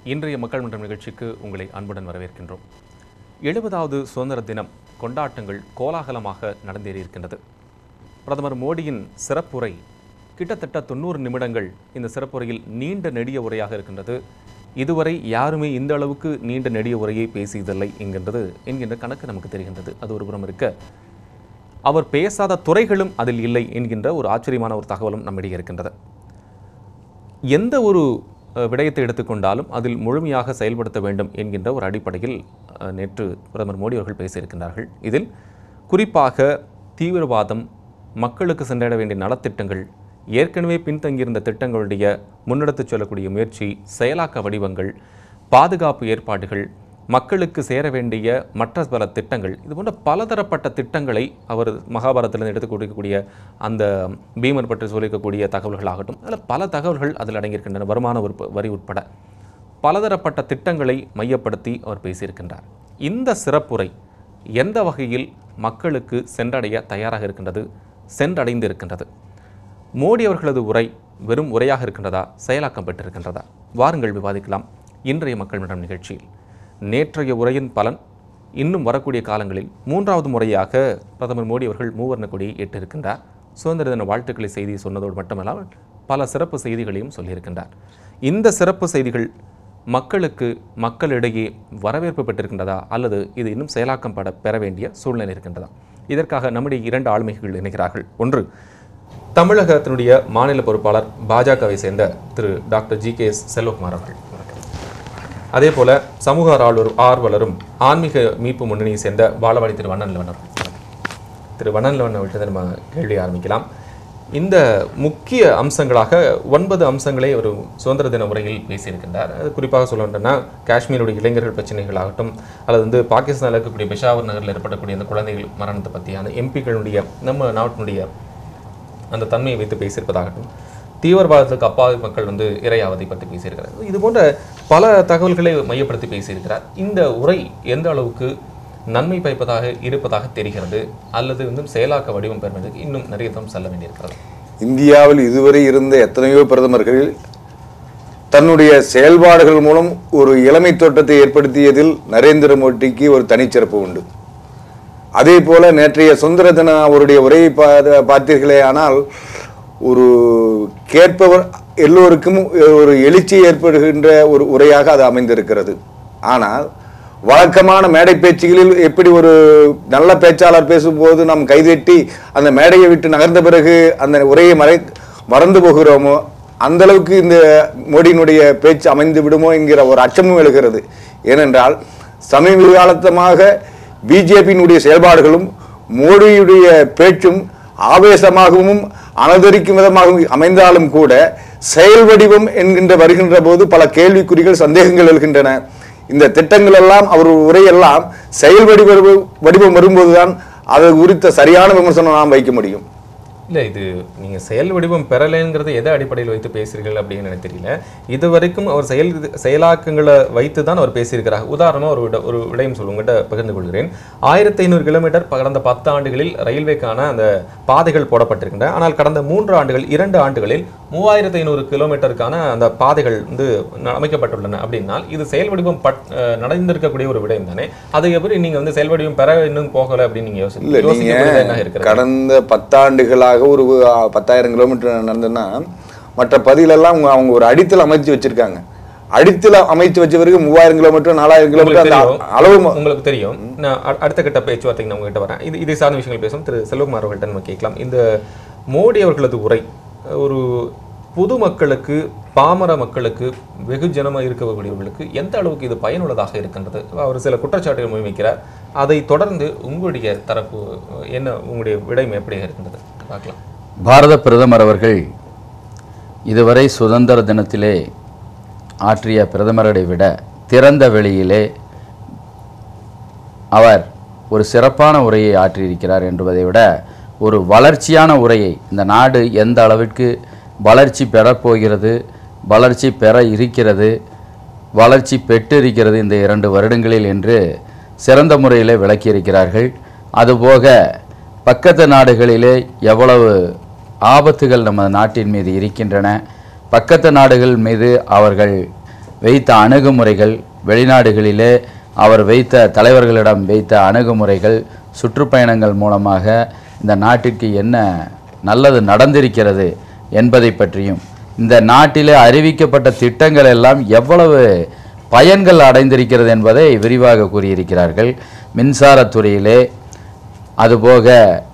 இன்றைய மக்கள் மன்றம் நிகழ்ச்சிக்கு உங்களை அன்புடன் வரவேற்கின்றோம் எழுபதாவது சுதந்திர தினம் கொண்டாட்டங்கள் கோலாகலமாக நடந்தேறியிருக்கின்றது பிரதமர் மோடியின் சிறப்புரை கிட்டத்தட்ட தொண்ணூறு நிமிடங்கள் இந்த சிறப்புரையில் நீண்ட நெடிய உரையாக இருக்கின்றது இதுவரை யாருமே இந்த அளவுக்கு நீண்ட நெடிய உரையை பேசியதில்லை என்கின்றது என்கின்ற கணக்கு நமக்கு தெரிகின்றது அது ஒரு புறம் இருக்க அவர் பேசாத துறைகளும் அதில் இல்லை என்கின்ற ஒரு ஆச்சரியமான ஒரு தகவலும் நம்மிடையே இருக்கின்றது எந்த ஒரு அஹ், விடயத்தை எடுத்துக்கொண்டாலும் அதில் முழுமையாக செயல்படுத்த வேண்டும் என்கின்ற ஒரு அடிப்படையில் அஹ், நேற்று பிரதமர் மோடி அவர்கள் பேசியிருக்கின்றார்கள் இதில் குறிப்பாக தீவிரவாதம் மக்களுக்கு சென்றட வேண்டிய நலத்திட்டங்கள் ஏற்கனவே பின்தங்கியிருந்த திட்டங்களுடைய முன்னெடுத்துச் செல்லக்கூடிய முயற்சி செயலாக்க வடிவங்கள் பாதுகாப்பு ஏற்பாடுகள் மக்களுக்கு சேர வேண்டிய மற்ற பல திட்டங்கள் இது போன்ற பலதரப்பட்ட திட்டங்களை அவர் மகாபாரதத்திலிருந்து எடுத்து கொடுக்கக்கூடிய அந்த பீமன் பற்றி சொல்லியிருக்கக்கூடிய தகவல்களாகட்டும் அதில் பல தகவல்கள் அதில் அடங்கியிருக்கின்றன வருமான உறுப்பு வரி உட்பட பலதரப்பட்ட திட்டங்களை மையப்படுத்தி அவர் பேசியிருக்கின்றார் இந்த சிறப்புரை எந்த வகையில் மக்களுக்கு சென்றடைய தயாராக இருக்கின்றது சென்றடைந்து இருக்கின்றது மோடி அவர்களது உரை வெறும் உரையாக இருக்கின்றதா செயலாக்கம் பெற்றிருக்கின்றதா வாருங்கள் விவாதிக்கலாம் இன்றைய மக்கள் மன்றம் நிகழ்ச்சியில் நேற்றைய உரையின் பலன் இன்னும் வரக்கூடிய காலங்களில் மூன்றாவது முறையாக பிரதமர் மோடி அவர்கள் மூவர்ண கொடியை ஏற்றிருக்கின்றார் சுதந்திர தின வாழ்த்துக்களை செய்தி சொன்னதோடு மட்டுமல்லாமல் பல சிறப்பு செய்திகளையும் சொல்லியிருக்கின்றார் இந்த சிறப்பு செய்திகள் மக்களுக்கு மக்களிடையே வரவேற்பு பெற்றிருக்கின்றதா அல்லது இது இன்னும் செயலாக்கம் பட பெற வேண்டிய சூழ்நிலை இருக்கின்றதா இதற்காக நம்முடைய இரண்டு ஆளுமைகள் இணைகிறார்கள் ஒன்று தமிழகத்தினுடைய மாநில பொறுப்பாளர் பாஜகவை சேர்ந்த திரு doctor G K S Selvakumar அவர்கள் வணக்கம் அதே போல சமூக ஆர்வலர் ஆர்வலரும் ஆன்மீக மீட்பு முன்னணியை சேர்ந்த பாலவாடி திரு வண்ணன்லவன் அவர்கள் வணக்கம். திரு வண்ணன்லவன் அவர்கிட்ட நம்ம கேள்வி ஆரம்பிக்கலாம் இந்த முக்கிய அம்சங்களாக ஒன்பது அம்சங்களை ஒரு சுதந்திர தின உரையில் பேசியிருக்கின்றார் அது குறிப்பாக சொல்ல வேண்டும்னா காஷ்மீருடைய இளைஞர்கள் பிரச்சனைகளாகட்டும் அல்லது வந்து பாகிஸ்தானில் இருக்கக்கூடிய பெஷாவர் நகரில் ஏற்படக்கூடிய அந்த குழந்தைகள் மரணத்தை பற்றியான எம்பிக்களுடைய நம்ம நாட்டினுடைய அந்த தன்மையை வைத்து பேசியிருப்பதாகட்டும் தீவிரவாதத்துக்கு அப்பாவி மக்கள் வந்து இரையாவதை பற்றி பேசியிருக்கிறார் இது போன்ற பல தகவல்களை மையப்படுத்தி பேசியிருக்கிறார் இந்த உரை எந்த அளவுக்கு நன்மை பயப்பதாக இருப்பதாக தெரிகிறது அல்லது வந்து செயலாக்க வடிவம் பெறுவதற்கு இன்னும் நிறைய தூரம் செல்ல வேண்டியிருக்கிறது இந்தியாவில் இதுவரை இருந்த எத்தனையோ பிரதமர்கள் தன்னுடைய செயல்பாடுகள் மூலம் ஒரு இளமை தோட்டத்தை ஏற்படுத்தியதில் நரேந்திர மோடிக்கு ஒரு தனிச்சிறப்பு உண்டு அதே போல நேற்றைய சுந்தர தின அவருடைய உரையை பா- பார்த்தீர்களே ஆனால் ஒரு கேட்பவர் எல்லோருக்கும் ஒரு எழுச்சி ஏற்படுகின்ற ஒரு உரையாக அது அமைந்திருக்கிறது ஆனால் வழக்கமான மேடை பேச்சுகளில் எப்படி ஒரு நல்ல பேச்சாளர் பேசும்போது நாம் கைதட்டி அந்த மேடையை விட்டு நகர்ந்த பிறகு அந்த உரையை மறை மறந்து போகிறோமோ அந்த அளவுக்கு இந்த மோடியினுடைய பேச்சு அமைந்து விடுமோ என்கிற ஒரு அச்சமும் எழுகிறது ஏனென்றால் சமீப காலத்தமாக பிஜேபியினுடைய செயல்பாடுகளும் மோடியுடைய பேச்சும் ஆவேசமாகவும் அனதரிக்கும் விதமாகவும் அமைந்தாலும் கூட செயல் வடிவம் என்கின்ற வருகின்ற போது பல கேள்விக்குறிகள் சந்தேகங்கள் எழுகின்றன இந்த திட்டங்கள் எல்லாம் அவர் உரையெல்லாம் செயல் வடிவ வடிவம் வரும்போதுதான் அது குறித்த சரியான விமர்சனம் நாம் வைக்க முடியும் இல்லை இது நீங்கள் செயல் வடிவம் பெறலைங்கிறத எதை அடிப்படையில் வைத்து பேசுறீர்கள் அப்படின்னு எனக்கு தெரியல இது வரைக்கும் அவர் செயல் செயலாக்கங்களை வைத்து தான் அவர் பேசியிருக்கிறார் உதாரணமாக ஒரு விட- ஒரு விடயம் சொல்ல உங்கள்கிட்ட பகிர்ந்து கொள்கிறேன் ஆயிரத்தி ஐநூறு கிலோமீட்டர் கடந்த பத்து ஆண்டுகளில் ரயில்வேக்கான அந்த பாதைகள் போடப்பட்டிருக்கின்றன ஆனால் கடந்த மூன்று ஆண்டுகள் இரண்டு ஆண்டுகளில் மூவாயிரத்தி ஐநூறு கிலோமீட்டருக்கான அந்த பாதைகள் வந்து ந- அமைக்கப்பட்டுள்ளன அப்படின்னால் இது செயல் வடிவம் பட் அஹ், நடந்திருக்கக்கூடிய ஒரு விடயம் தானே அதை எப்படி நீங்கள் வந்து செயல் வடிவம் பெற இன்னும் போகலை அப்படின்னு நீங்கள் யோசி இல்ல யோசிக்கக்கூடியது என்ன நீங்க இருக்கிறது கடந்த பத்தாண்டுகளாக ஒரு ஆ, பத்தாயிரம் கிலோமீட்டர் நடந்ததுன்னா மற்ற பதிலெல்லாம் அவங்க அவங்க ஒரு அடித்தல் அமைச்சு வச்சிருக்காங்க அடித்தல் அமைச்சு வச்ச பிறகு மூவாயிரம் கிலோமீட்டர் நாலாயிரம் கிலோமீட்டர் உங்களுக்கு அந்த தெரியும். அளவு ம- உங்களுக்கு தெரியும் நான் அ- அடுத்த கட்ட பேச்சுவார்த்தைக்கு நான் உங்ககிட்ட வரேன் இது இதை சார்ந்த விஷயங்கள் பேசும் திரு செல்வகுமார் அவர்கள்ட்ட நம்ம கேட்கலாம் இந்த மோடி அவர்களது உரை ஒரு பொது மக்களுக்கு பாமர மக்களுக்கு வெகுஜனமா இருக்கக்கூடியவர்களுக்கு எந்த அளவுக்கு இது பயனுள்ளதாக இருக்கின்றது அவர் சில குற்றச்சாட்டுகள் முன்வைக்கிறார் அதை தொடர்ந்து உங்களுடைய தரப்பு என்ன உங்களுடைய விடயம் எப்படி இருக்கின்றது பார்க்கலாம் பாரத பிரதமர் அவர்கள் இதுவரை சுதந்திர தினத்திலே ஆற்றிய பிரதமரை விட திறந்த வெளியிலே அவர் ஒரு சிறப்பான உரையை ஆற்றியிருக்கிறார் என்பதை விட ஒரு வளர்ச்சியான உரையை இந்த நாடு எந்த அளவிற்கு வளர்ச்சி பெறப்போகிறது வளர்ச்சி பெற இருக்கிறது வளர்ச்சி பெற்றிருக்கிறது இந்த இரண்டு வருடங்களில் என்று சிறந்த முறையில் விளக்கியிருக்கிறார்கள் அதுபோக பக்கத்து நாடுகளிலே எவ்வளவு ஆபத்துகள் நம்ம நாட்டின் மீது இருக்கின்றன பக்கத்து நாடுகள் மீது அவர்கள் வைத்த அணுகுமுறைகள் வெளிநாடுகளிலே அவர் வைத்த தலைவர்களிடம் வைத்த அணுகுமுறைகள் சுற்றுப்பயணங்கள் மூலமாக இந்த நாட்டிற்கு என்ன நல்லது நடந்திருக்கிறது என்பதை பற்றியும் இந்த நாட்டிலே அறிவிக்கப்பட்ட திட்டங்கள் எல்லாம் எவ்வளவு பயன்கள் அடைந்திருக்கிறது என்பதை விரிவாக கூறியிருக்கிறார்கள் மின்சாரத்துறையிலே அதுபோக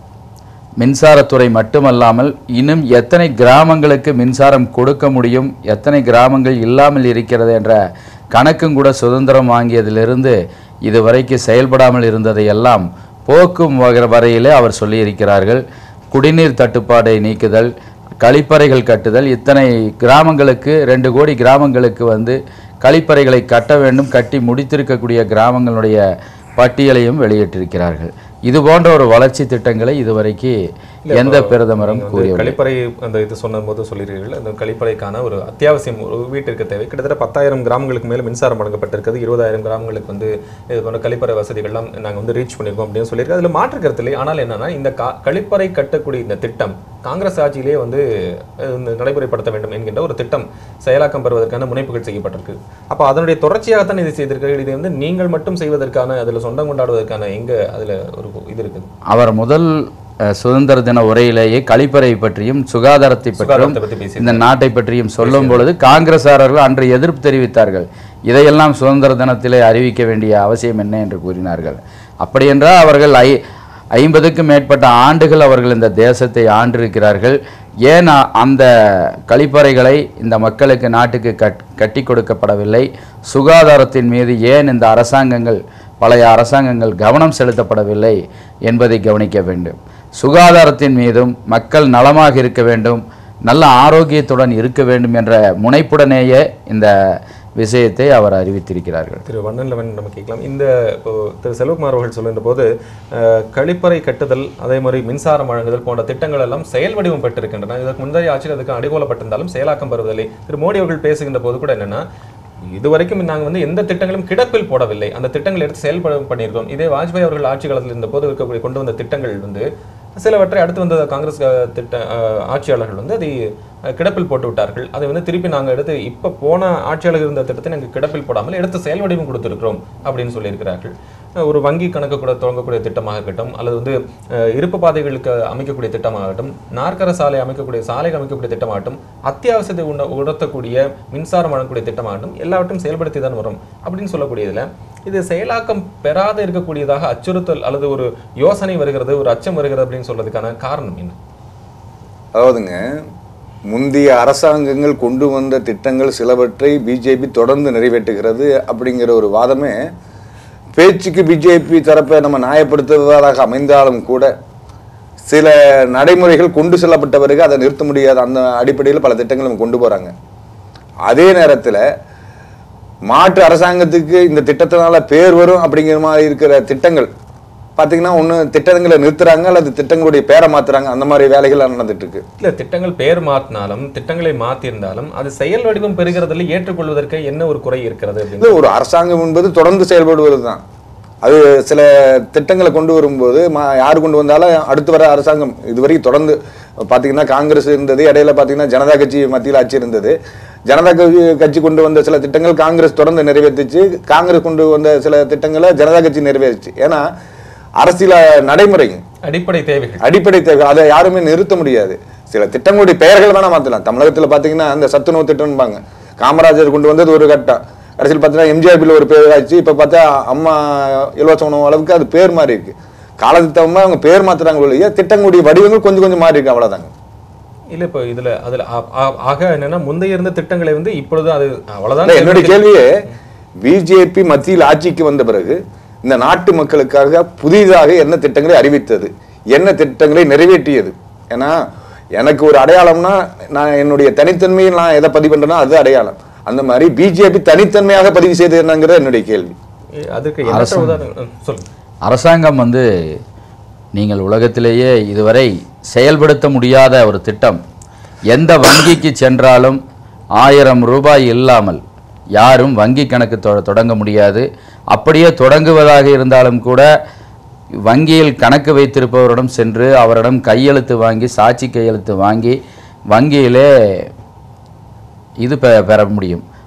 மின்சாரத்துறை மட்டுமல்லாமல் இன்னும் எத்தனை கிராமங்களுக்கு மின்சாரம் கொடுக்க முடியும் எத்தனை கிராமங்கள் இல்லாமல் இருக்கிறது என்ற கணக்கும் கூட சுதந்திரம் வாங்கியதிலிருந்து இதுவரைக்கும் செயல்படாமல் இருந்ததை எல்லாம் போக்கும் வகை- வரையிலே அவர் சொல்லியிருக்கிறார்கள் குடிநீர் தட்டுப்பாடை நீக்குதல் கழிப்பறைகள் கட்டுதல் இத்தனை கிராமங்களுக்கு ரெண்டு கோடி கிராமங்களுக்கு வந்து கழிப்பறைகளை கட்ட வேண்டும் கட்டி முடித்திருக்கக்கூடிய கிராமங்களுடைய பட்டியலையும் வெளியிட்டிருக்கிறார்கள் இது போன்ற ஒரு வளர்ச்சி திட்டங்களை இதுவரைக்கு எந்த பிரதமரும் நீங்க வந்து கூறியவில்லை கழிப்பறை அந்த இது சொன்ன போது சொல்லியிருக்கீர்கள் அந்த கழிப்பறைக்கான ஒரு அத்தியாவசியம் ஒரு வீட்டிற்கு தேவை கிட்டத்தட்ட பத்தாயிரம் கிராமங்களுக்கு மேல மின்சாரம் வழங்கப்பட்டிருக்கிறது இருபதாயிரம் கிராமங்களுக்கு வந்து இது போன்ற கழிப்பறை வசதிகள்லாம் நாங்க வந்து ரீச் பண்ணியிருக்கோம் அப்படின்னு சொல்லியிருக்கு அதுல மாற்று கருத்து இல்லை ஆனால் என்னன்னா இந்த கா- கழிப்பறை கட்டக்கூடிய இந்த திட்டம் காங்கிரஸ் ஆட்சியிலே வந்து அஹ், இந்த நடைமுறைப்படுத்த வேண்டும் என்கின்ற ஒரு திட்டம் செயலாக்கம் பெறுவதற்கான முனைப்புகள் செய்யப்பட்டிருக்கு அப்போ அதனுடைய தொடர்ச்சியாகத்தான் இது செய்திருக்கிறீர்கள் இது வந்து நீங்கள் மட்டும் செய்வதற்கான அதுல சொந்தம் கொண்டாடுவதற்கான எங்க அதுல ஒரு இது இருக்குது அவர் முதல் அஹ், சுதந்திர தின உரையிலேயே கழிப்பறை பற்றியும் சுகாதாரத்தை பற்றியும் சுகாதாரத்தை பற்றி பேசி இந்த நாட்டை பற்றியும் சொல்லும் பொழுது காங்கிரசாரர்கள் அன்று எதிர்ப்பு தெரிவித்தார்கள் இதையெல்லாம் சுதந்திர தினத்திலே அறிவிக்க வேண்டிய அவசியம் என்ன என்று கூறினார்கள் அப்படியென்றால் அவர்கள் ஐ ஐம்பதுக்கும் மேற்பட்ட ஆண்டுகள் அவர்கள் இந்த தேசத்தை ஆண்டிருக்கிறார்கள் ஏன் அ- அந்த கழிப்பறைகளை இந்த மக்களுக்கு நாட்டுக்கு கட் கட்டி கொடுக்கப்படவில்லை சுகாதாரத்தின் மீது ஏன் இந்த அரசாங்கங்கள் பழைய அரசாங்கங்கள் கவனம் செலுத்தப்படவில்லை என்பதை கவனிக்க வேண்டும் சுகாதாரத்தின் மீதும் மக்கள் நலமாக இருக்க வேண்டும் நல்ல ஆரோக்கியத்துடன் இருக்க வேண்டும் என்ற முனைப்புடனேயே இந்த விஷயத்தை அவர் அறிவித்திருக்கிறார்கள் திரு வண்ணன்லவன் நம்ம கேட்கலாம் இந்த இப்போ திரு செல்வகுமார் அவர்கள் சொல்லுகின்ற போது அஹ், கழிப்பறை கட்டுதல் அதே மாதிரி மின்சாரம் வழங்குதல் போன்ற திட்டங்கள் எல்லாம் செயல் வடிவம் பெற்றிருக்கின்றன இதற்கு முந்தைய ஆட்சியில் அதுக்கு அடிகோலப்பட்டிருந்தாலும் செயலாக்கம் பெறுவதில்லை திரு மோடி அவர்கள் பேசுகின்ற போது கூட என்னன்னா இதுவரைக்கும் நாங்கள் வந்து எந்த திட்டங்களும் கிடப்பில் போடவில்லை அந்த திட்டங்களை எடுத்து செயல்பட பண்ணியிருக்கோம் இதே வாஜ்பாய் அவர்கள் ஆட்சி காலத்தில் இருந்த போது இருக்கக்கூடிய கொண்டு வந்த திட்டங்கள் வந்து சிலவற்றை அடுத்து வந்த காங்கிரஸ் அஹ், திட்ட அஹ், ஆட்சியாளர்கள் வந்து அதை அஹ், கிடப்பில் போட்டு விட்டார்கள் அதை வந்து திருப்பி நாங்கள் எடுத்து இப்போ போன ஆட்சியாளர் இருந்த திட்டத்தை நாங்கள் கிடப்பில் போடாமல் எடுத்து செயல் வடிவம் கொடுத்திருக்கிறோம் அப்படின்னு சொல்லியிருக்கிறார்கள் அஹ், ஒரு வங்கி கணக்கு கூட தொடங்கக்கூடிய திட்டமாக இருக்கட்டும் அல்லது வந்து அஹ், இருப்பு பாதைகளுக்கு அமைக்கக்கூடிய திட்டமாகட்டும் நாற்கர சாலை அமைக்கக்கூடிய சாலை அமைக்கக்கூடிய திட்டமாகட்டும் அத்தியாவசியத்தை உண உணர்த்தக்கூடிய மின்சாரம் வழங்கக்கூடிய திட்டமாகட்டும் எல்லாவற்றையும் செயல்படுத்தி தான் வரும் அப்படின்னு சொல்லக்கூடியதுல இது செயலாக்கம் பெறாத இருக்கக்கூடியதாக அச்சுறுத்தல் அல்லது ஒரு யோசனை வருகிறது ஒரு அச்சம் வருகிறது அப்படின்னு சொல்றதுக்கான காரணம் என்ன அதாவதுங்க முந்தைய அரசாங்கங்கள் கொண்டு வந்த திட்டங்கள் சிலவற்றை பிஜேபி தொடர்ந்து நிறைவேற்றுகிறது அப்படிங்கிற ஒரு வாதமே பேச்சுக்கு பிஜேபி தரப்பை நம்ம நியாயப்படுத்துவதாக அமைந்தாலும் கூட சில நடைமுறைகள் கொண்டு செல்லப்பட்ட பிறகு அதை நிறுத்த முடியாத அந்த அடிப்படையில் பல திட்டங்களை நம்ம கொண்டு போறாங்க அதே நேரத்தில் மாற்று அரசாங்கத்துக்கு இந்த திட்டத்தினால பேர் வரும் அப்படிங்கிற மாதிரி இருக்கிற திட்டங்கள் பார்த்தீங்கன்னா ஒன்று திட்டங்களை நிறுத்துறாங்க அல்லது திட்டங்களுடைய பேரை மாத்துறாங்க அந்த மாதிரி வேலைகள் நடந்துட்டு இருக்கு இல்ல திட்டங்கள் பேர் மாத்தினாலும் திட்டங்களை மாத்தியிருந்தாலும் அது செயல் வடிவம் பெறுகிறதில் ஏற்றுக்கொள்வதற்கு என்ன ஒரு குறை இருக்கிறது அப்படின்னு இல்லை ஒரு அரசாங்கம் என்பது தொடர்ந்து செயல்படுவது தான் அது சில திட்டங்களை கொண்டு வரும்போது மா- யார் கொண்டு வந்தாலும் அடுத்து வர அரசாங்கம் இதுவரைக்கும் தொடர்ந்து பார்த்தீங்கன்னா காங்கிரஸ் இருந்தது இடையில பார்த்தீங்கன்னா ஜனதா கட்சி மத்தியில் ஆட்சி இருந்தது ஜனதா கட்சி கட்சி கொண்டு வந்த சில திட்டங்கள் காங்கிரஸ் தொடர்ந்து நிறைவேற்றுச்சு காங்கிரஸ் கொண்டு வந்த சில திட்டங்களை ஜனதா கட்சி நிறைவேற்றுச்சு ஏன்னா அரசியல நடைமுறைங்க அடிப்படை தேவைகள் அடிப்படை தேவை அதை யாருமே நிறுத்த முடியாது சில திட்டங்களுடைய பெயர்கள் வேணா மாத்தலாம் தமிழகத்துல பாத்தீங்கன்னா அந்த சத்துணவு திட்டம்பாங்க காமராஜர் கொண்டு வந்தது ஒரு கட்டம் கடைசியில் பார்த்தீங்கன்னா எம்ஜிஆர் பில் ஒரு பேர் ஆச்சு இப்போ பார்த்தா அம்மா இலவச உணவு அளவுக்கு அது பேர் மாறி இருக்கு காலத்துக்கு தகுந்த அவங்க பேர் மாத்துறாங்க ஒழிய திட்டங்களுடைய வடிவங்கள் கொஞ்சம் கொஞ்சம் மாறி இருக்கு அவ்வளவுதாங்க இல்ல இப்போ இதுல அதுல ஆ- ஆ- ஆக என்னன்னா முந்தைய இருந்த திட்டங்களை வந்து இப்பொழுது அது அவ்வளவுதான் இல்ல, என்னுடைய கேள்வியே பிஜேபி மத்தியில் ஆட்சிக்கு வந்த பிறகு இந்த நாட்டு மக்களுக்காக புதிதாக என்ன திட்டங்களை அறிவித்தது என்ன திட்டங்களை நிறைவேற்றியது ஏன்னா எனக்கு ஒரு அடையாளம்னா நான் என்னுடைய தனித்தன்மையை நான் எதை பதிவு பண்றேனோ அது அடையாளம் அந்த மாதிரி பிஜேபி தனித்தன்மையாக பதிவு செய்தது என்னங்கிறது என்னுடைய கேள்வி அதுக்கு எண்ணற்ற உதாரணம் சொல்லுங்க அரசாங்கம் வந்து நீங்கள் உலகத்திலேயே இதுவரை செயல்படுத்த முடியாத ஒரு திட்டம் எந்த வங்கிக்கு சென்றாலும் ஆயிரம் ரூபாய் இல்லாமல் யாரும் வங்கி கணக்கு தொ- தொடங்க முடியாது அப்படியே தொடங்குவதாக இருந்தாலும் கூட வங்கியில் கணக்கு வைத்திருப்பவரிடம் சென்று அவரிடம் கையெழுத்து வாங்கி சாட்சி கையெழுத்து வாங்கி வங்கியிலே இது பெ பெற முடியும்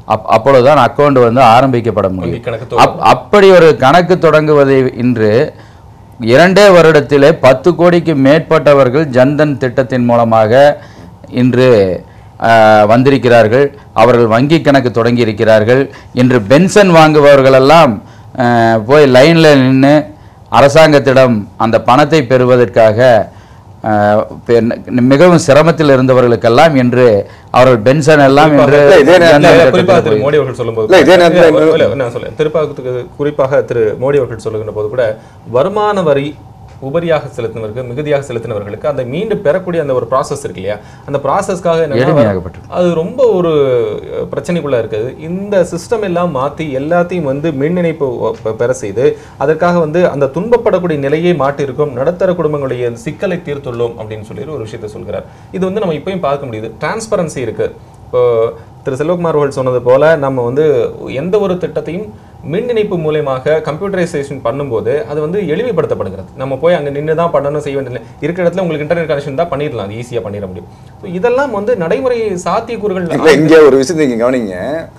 அப் அப்பொழுதுதான் அக்கௌண்ட் வந்து ஆரம்பிக்கப்பட வங்கி முடியும் கணக்கு அப் அப்படி ஒரு கணக்கு தொடங்குவதை இன்று இரண்டே வருடத்திலே பத்து கோடிக்கு மேற்பட்டவர்கள் ஜன்தன் திட்டத்தின் மூலமாக இன்று ஆஹ், வந்திருக்கிறார்கள் அவர்கள் வங்கி கணக்கு தொடங்கி இருக்கிறார்கள் இன்று பென்ஷன் வாங்குபவர்களெல்லாம் ஆஹ், போய் லைனில் நின்று அரசாங்கத்திடம் அந்த பணத்தை பெறுவதற்காக ஆஹ், பெ- மிகவும் சிரமத்தில் இருந்தவர்களுக்கெல்லாம் இன்று அவர்கள் பென்ஷன் எல்லாம் இன்று இல்ல, இதே நேரத்துல ஜன்தன் இல்ல, திட்டத்தில் குறிப்பாக திரு போய் மோடி அவர்கள் சொல்லும்போது இல்ல, இதே நேரத்துல இல்ல, இன்னொரு- இல்ல, நான் சொல்றேன் திருப்பாக்கத்துக்கு குறிப்பாக திரு மோடி அவர்கள் சொல்லுகின்ற போது கூட வருமான வரி உபரியாக செலுத்தினவர்கள் மிகுதியாக செலுத்தினவர்களுக்கு அந்த மீண்டும் பெறக்கூடிய அந்த ஒரு ப்ராசஸ் இருக்கு இல்லையா அந்த ப்ராசஸ்க்காக எளிமையாகப்பட்டது. அது ரொம்ப ஒரு அஹ், பிரச்சனைக்குள்ள இருக்குது இந்த சிஸ்டம் எல்லாம் மாத்தி எல்லாத்தையும் வந்து மின் இணைப்பு ஒ- பெ- பெற செய்து அதற்காக வந்து அந்த துன்பப்படக்கூடிய நிலையை மாட்டிருக்கும் நடுத்தர குடும்பங்களுடைய சிக்கலை தீர்த்துள்ளோம் அப்படின்னு சொல்லி ஒரு விஷயத்தை சொல்கிறார் இது வந்து நம்ம இப்பயும் பார்க்க முடியுது டிரான்ஸ்பரன்சி இருக்கு இப்போ திரு செல்வகுமார் அவர்கள் சொன்னது போல நம்ம வந்து எந்த ஒரு திட்டத்தையும் மின் இணைப்பு மூலயமாக கம்ப்யூட்டரைசேஷன் பண்ணும்போது அது வந்து எளிமைப்படுத்தப்படுகிறது நம்ம போய் அங்க நின்று தான் பண்ணணும் செய்ய வேண்டியதில்லை இருக்கிற இடத்துல உங்களுக்கு இன்டர்நெட் கனெக்ஷன் தான் பண்ணிடலாம் அது ஈஸியா பண்ணிட முடியும் So இதெல்லாம் வந்து நடைமுறை சாத்தியக்கூறுகள் இப்ப இங்க ஒரு விஷயத்தை நீங்க கவனிங்க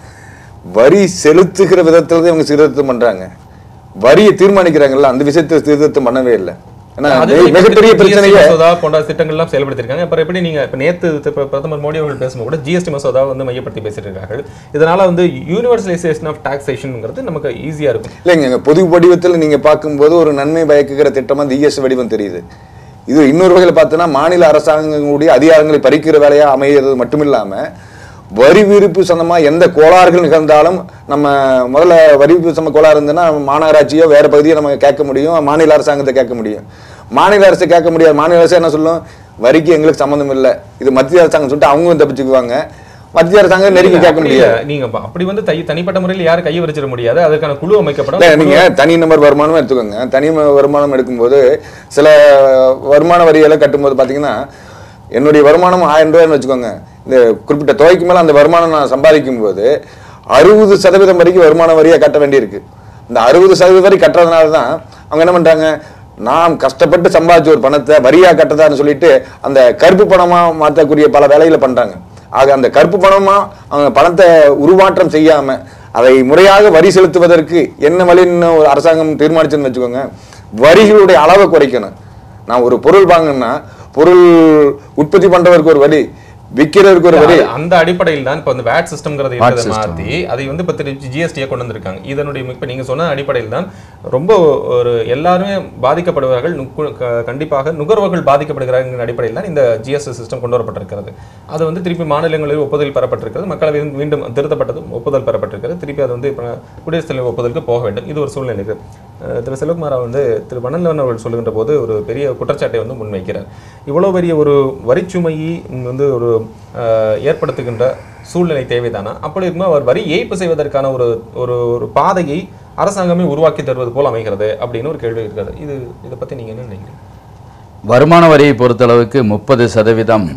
வரி செலுத்துகிற விதத்துல தான் இவங்க சீர்திருத்தம் பண்றாங்க வரியை தீர்மானிக்கிறாங்கல்ல அந்த விஷயத்தை சீர்திருத்தம் பண்ணவே இல்லை ஏன்னா அது மிக- மிகப்பெரிய GST பிரச்சனையே மசோதா போன்ற திட்டங்கள்லாம் செயல்படுத்திருக்காங்க அப்புறம் எப்படி நீங்க இப்ப நேத்து திரு பிரதமர் மோடி அவர்கள் பேசும்போது கூட ஜிஎஸ்டி மசோதா வந்து மையப்படுத்தி பேசிட்டு இருக்கார்கள் இதனால வந்து யூனிவர்சலைசேஷன் ஆஃப் டாக்ஸேஷன்ங்கிறது நமக்கு ஈஸியா இருக்கும் இல்லைங்க இங்க பொது வடிவத்தில் நீங்க பார்க்கும்போது ஒரு நன்மை பயக்குகிற திட்டமா இந்த இஎஸ் வடிவம் தெரியுது இது இன்னொரு வகையில் பார்த்தோன்னா மாநில அரசாங்கங்களுடைய அதிகாரங்களை பறிக்கிற வேலையா அமைகிறது மட்டுமில்லாம வரி விரிப்பு சம்பந்தமா எந்த கோளாறுகள் நிகழ்ந்தாலும் நம்ம முதல்ல வரி விரிப்பு சம்ம கோளாறு இருந்ததுன்னா மாநகராட்சியோ வேற பகுதியோ நம்ம கேட்க முடியும் மாநில அரசாங்கத்தை கேட்க முடியும் மாநில அரசு கேட்க முடியாது மாநில அரசு என்ன சொல்லும் வரிக்கு எங்களுக்கு சம்மந்தம் இல்லை இது மத்திய அரசாங்கம் சொல்லிட்டு அவங்க தப்பிச்சுக்குவாங்க மத்திய அரசாங்கம் நெருங்கி கேட்க அப்படி முடியாது இல்ல. நீங்க அப்ப- அப்படி வந்து தை- தனிப்பட்ட முறையில் யாரும் கையை வச்சிட முடியாது அதற்கான குழு அமைக்கப்படும் இல்ல நீங்க தனி நபர் வருமானம் எடுத்துக்கோங்க தனி ம- வருமானம் எடுக்கும்போது சில வருமான வரிகளை கட்டும்போது பாத்தீங்கன்னா என்னுடைய வருமானம் ஆயிரம் ரூபாய்னு வச்சுக்கோங்க இந்த குறிப்பிட்ட தொகைக்கு மேல அந்த வருமானம் நான் சம்பாதிக்கும் போது அறுபது சதவீதம் வரைக்கும் வருமான வரியை கட்ட வேண்டியிருக்கு இந்த அறுபது சதவீதம் வரி கட்டுறதுனால தான் அவங்க என்ன பண்றாங்க நாம் கஷ்டப்பட்டு சம்பாதிச்ச ஒரு பணத்தை வரியா கட்டதான்னு சொல்லிட்டு அந்த கருப்பு பணமா மாற்றக்கூடிய பல வேலைகளை பண்றாங்க ஆக அந்த கருப்பு பணமா அவங்க பணத்தை உருமாற்றம் செய்யாம அதை முறையாக வரி செலுத்துவதற்கு என்ன வழின்னு ஒரு அரசாங்கம் தீர்மானிச்சுன்னு வச்சுக்கோங்க வரிகளுடைய அளவை குறைக்கணும் நான் ஒரு பொருள் வாங்கினா பொருள் உற்பத்தி பண்றவருக்கு ஒரு வரி விற்கிறவருக்கு ஒரு வரி அது- அந்த அடிப்படையில் தான் இப்போ அந்த வேட் சிஸ்டம்ங்கிறத VAT இருக்கிறத system. மாத்தி அதை வந்து இப்போ திருச்சி ஜிஎஸ்டியை கொண்டு வந்திருக்காங்க இதனுடைய இப்போ நீங்க சொன்ன அடிப்படையில் தான் ரொம்ப ஒரு எல்லாருமே பாதிக்கப்படுவார்கள் நுக்கு- க- கண்டிப்பாக நுகர்வோர்கள் பாதிக்கப்படுகிறார்கள் அடிப்படையில் தான் இந்த ஜிஎஸ்டி சிஸ்டம் கொண்டு வரப்பட்டிருக்கிறது அது வந்து திருப்பி மாநிலங்களில் ஒப்புதல் பெறப்பட்டிருக்கிறது மக்களவையில் மீண்டும் திருத்தப்பட்டது ஒப்புதல் பெறப்பட்டிருக்கிறது திருப்பி அது வந்து இப்போ குடியரசுத் தலைவர் ஒப்புதலுக்கு போக வேண்டும் இது ஒரு சூழ்நிலை இருக்கு அஹ் திரு செல்வகுமார் வந்து திரு வண்ணலவன் அவர்கள் சொல்லுகின்ற போது ஒரு பெரிய குற்றச்சாட்டை வந்து முன்வைக்கிறார் இவ்வளவு பெரிய ஒரு வரிச்சுமையை வந்து ஒரு அஹ், ஏற்படுத்துகின்ற சூழ்நிலை தேவைதானா அப்படி இருக்கும்போது அவர் வரி ஏய்ப்பு செய்வதற்கான ஒரு ஒரு ஒரு பாதையை அரசாங்கமே உருவாக்கி தருவது போல் அமைகிறது அப்படின்னு ஒரு கேள்வி இருக்கிறது இது இதை பத்தி நீங்க என்ன நினைக்கிறீங்க வருமான வரியை பொறுத்தளவுக்கு முப்பது சதவீதம்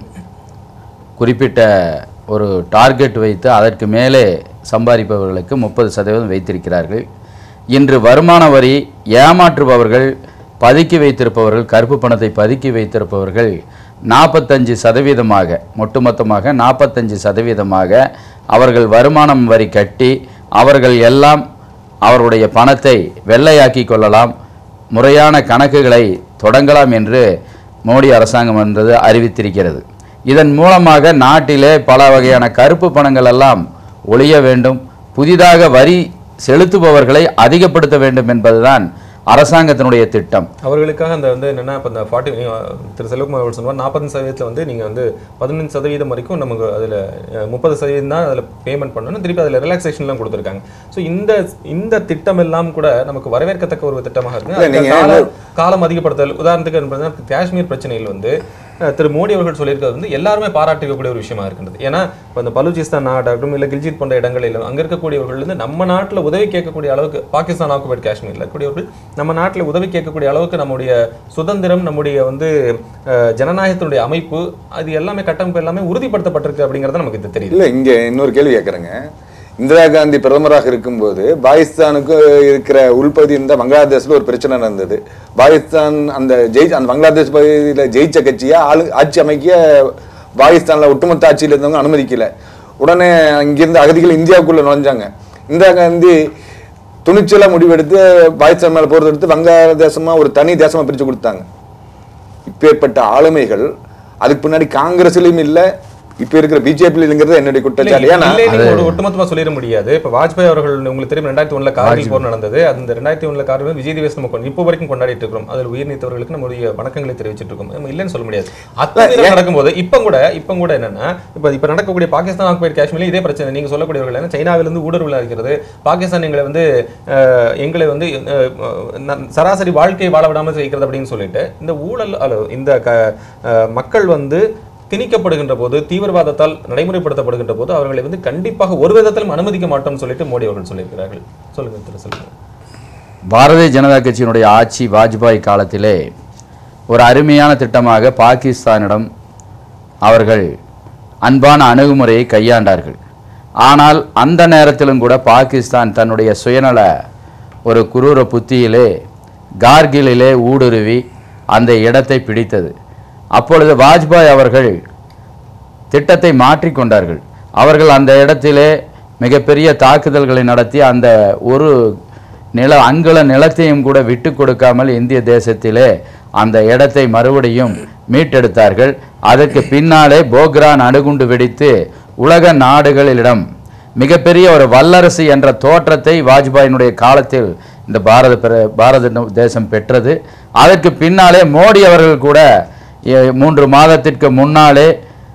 குறிப்பிட்ட ஒரு டார்கெட் வைத்து அதற்கு மேலே சம்பாதிப்பவர்களுக்கு முப்பது சதவீதம் வைத்திருக்கிறார்கள் இன்று வருமான வரி ஏமாற்றுபவர்கள் பதுக்கி வைத்திருப்பவர்கள் கருப்பு பணத்தை பதுக்கி வைத்திருப்பவர்கள் நாற்பத்தஞ்சு சதவீதமாக ஒட்டுமொத்தமாக நாற்பத்தஞ்சு சதவீதமாக அவர்கள் வருமானம் வரி கட்டி அவர்கள் எல்லாம் அவர்களுடைய பணத்தை வெள்ளையாக்கி கொள்ளலாம் முறையான கணக்குகளை தொடங்கலாம் என்று மோடி அரசாங்கம் என்றது அறிவித்திருக்கிறது இதன் மூலமாக நாட்டிலே பல வகையான கருப்பு பணங்கள் எல்லாம் ஒழிய வேண்டும் புதிதாக வரி செலுத்துபவர்களை அதிகப்படுத்த வேண்டும் என்பதுதான் அரசாங்கத்தினுடைய திட்டம் அவர்களுக்காக அந்த வந்து என்னன்னா இப்போ இந்த ஃபார்ட்டி திரு செல்வகுமார் அவர்கள் சொன்னார் நாற்பது சதவீதத்தில் வந்து நீங்க வந்து பதினஞ்சு சதவீதம் வரைக்கும் நமக்கு அதுல அஹ், முப்பது சதவீதம் தான் அதில் பேமெண்ட் பண்ணணும் திருப்பி அதில் ரிலாக்ஸேஷன்லாம் கொடுத்துருக்காங்க ஸோ இந்த இந்த திட்டம் எல்லாம் கூட நமக்கு வரவேற்கத்தக்க ஒரு திட்டமாக இருக்கு இல்ல, அதுக்கு நீங்க கால காலம் அதிகப்படுத்தல் உதாரணத்துக்கு என்ன பண்ணுறதுன்னா, காஷ்மீர் பிரச்சனையில் வந்து அஹ், திரு மோடி அவர்கள் சொல்லியிருக்கிறது வந்து எல்லாருமே பாராட்டிக்கக்கூடிய ஒரு விஷயமா இருக்கின்றது ஏன்னா இப்போ இந்த பலூச்சிஸ்தான் நாடாகட்டும் இல்லை கில்ஜித் போன்ற இடங்களில் அங்க இருக்கக்கூடியவர்கள் வந்து நம்ம நாட்டுல உதவி கேட்கக்கூடிய அளவுக்கு பாகிஸ்தான் ஆக்குபைட் காஷ்மீர்ல இருக்கக்கூடியவர்கள் நம்ம நாட்டுல உதவி கேட்கக்கூடிய அளவுக்கு நம்முடைய சுதந்திரம் நம்முடைய வந்து அஹ், ஜனநாயகத்தினுடைய அமைப்பு அது எல்லாமே கட்டமைப்பு எல்லாமே உறுதிப்படுத்தப்பட்டிருக்கு அப்படிங்கறது நமக்கு இது தெரியுது இல்ல இங்க இன்னொரு கேள்வி கேட்கறேங்க இந்திரா காந்தி பிரதமராக இருக்கும்போது பாகிஸ்தானுக்கு இருக்கிற உள்பகுதி இருந்த வங்காளதேஷ்ல ஒரு பிரச்சனை நடந்தது பாகிஸ்தான் அந்த ஜெயி அந்த பங்களாதேஷ் பகுதியில் ஜெயிச்ச கட்சியை ஆளு ஆட்சி அமைக்க பாகிஸ்தான்ல ஒட்டுமொத்த ஆட்சியில் இருந்தவங்க அனுமதிக்கல உடனே இங்கிருந்து அகதிகள் இந்தியாவுக்குள்ள நுழைஞ்சாங்க இந்திரா காந்தி துணிச்சலா முடிவெடுத்து பாகிஸ்தான் மேல போறது எடுத்து வங்காளதேசமா ஒரு தனி தேசமா பிரிச்சு கொடுத்தாங்க இப்பேற்பட்ட ஆளுமைகள் அதுக்கு பின்னாடி காங்கிரஸ்லயும் இல்ல இப்ப இருக்கிற பிஜேபி இல்லைங்கிறது என்னுடைய குற்றச்சாட்டு ஏன்னா இல்லை, நீங்க ஒரு ஒட்டுமொத்தமா சொல்லிட முடியாது இப்ப வாஜ்பாய் அவர்கள் உங்களுக்கு தெரியும் ரெண்டாயிரத்தி ஒண்ணுல கார்கில் போர் நடந்தது அந்த ரெண்டாயிரத்தி ஒண்ணுல கார்கில் விஜய் திவஸ் நம்ம கொண்டு- இப்போ வரைக்கும் கொண்டாடிட்டு இருக்கிறோம் அதில் உயிர் நீத்தவர்களுக்கு நம்முடைய வணக்கங்களை தெரிவிச்சிட்டு இருக்கோம் நம்ம இல்லைன்னு சொல்ல முடியாது அத்தனை நடக்கும்போது இப்ப கூட இப்ப கூட என்னன்னா இப்ப இப்ப நடக்கக்கூடிய பாகிஸ்தான் ஆக்குபைட் காஷ்மீர்ல இதே பிரச்சனை நீங்க சொல்லக்கூடியவர்கள் என்ன சைனாவிலிருந்து ஊடுருவலா இருக்கிறது பாகிஸ்தான் எங்களை வந்து அஹ், எங்களை வந்து அஹ், ந- சராசரி வாழ்க்கையை வாழ விடாமல் செய்கிறது அப்படின்னு சொல்லிட்டு இந்த ஊழல் அல்ல, இந்த க- அஹ், மக்கள் வந்து திணிக்கப்படுகின்ற போது தீவிரவாதத்தால் நடைமுறைப்படுத்தப்படுகின்ற போது அவர்களை வந்து கண்டிப்பாக ஒரு விதத்திலும் அனுமதிக்க மாட்டோம்னு சொல்லிட்டு மோடி அவர்கள் சொல்லியிருக்கிறார்கள் சொல்லுங்க திரு செல்வம் பாரதிய ஜனதா கட்சியினுடைய ஆட்சி வாஜ்பாய் காலத்திலே ஒரு அருமையான திட்டமாக பாகிஸ்தானிடம் அவர்கள் அன்பான அணுகுமுறையை கையாண்டார்கள் ஆனால் அந்த நேரத்திலும் கூட பாகிஸ்தான் தன்னுடைய சுயநல ஒரு குரூர புத்தியிலே கார்கிலிலே ஊடுருவி அந்த இடத்தை பிடித்தது அப்பொழுது வாஜ்பாய் அவர்கள் திட்டத்தை மாற்றிக்கொண்டார்கள் அவர்கள் அந்த இடத்திலே மிகப்பெரிய தாக்குதல்களை நடத்தி அந்த ஒரு நில அங்குல நிலத்தையும் கூட விட்டு கொடுக்காமல் இந்திய தேசத்திலே அந்த இடத்தை மறுபடியும் மீட்டெடுத்தார்கள் அதற்கு பின்னாலே போக்ரான் அணுகுண்டு வெடித்து உலக நாடுகளிடம் மிகப்பெரிய ஒரு வல்லரசு என்ற தோற்றத்தை வாஜ்பாயினுடைய காலத்தில் இந்த பாரத பிர- பாரத தேசம் பெற்றது அதற்கு பின்னாலே மோடி அவர்கள் கூட எ- மூன்று மாதத்திற்கு முன்னாலே